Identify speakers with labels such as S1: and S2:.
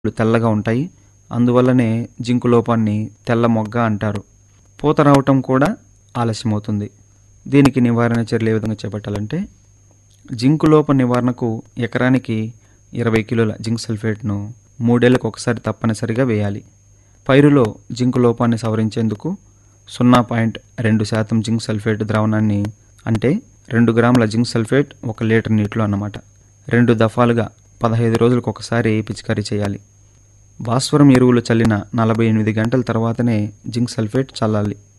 S1: ఆకులు తెల్లగా ఉంటాయి అందువల్లనే జింకు లోపాన్ని తెల్ల మొగ్గ అంటారు పూత రావటం కూడా ఆలస్యమవుతుంది దీనికి నివారణ చర్యలు ఏ విధంగా చేపట్టాలంటే జింకు లోప నివారణకు ఎకరానికి ఇరవై కిలోల జింక్ సల్ఫేట్ను మూడేళ్లకు ఒకసారి తప్పనిసరిగా వేయాలి పైరులో జింకు లోపాన్ని సవరించేందుకు సున్నా పాయింట్ రెండు శాతం జింక్ సల్ఫేట్ ద్రావణాన్ని అంటే రెండు గ్రాముల జింక్ సల్ఫేట్ ఒక లీటర్ నీటిలో అన్నమాట రెండు దఫాలుగా పదహైదు రోజులకు ఒకసారి పిచికారీ చేయాలి భాస్వరం ఎరువులు చల్లిన నలభై ఎనిమిది గంటల తర్వాతనే జింక్ సల్ఫేట్ చల్లాలి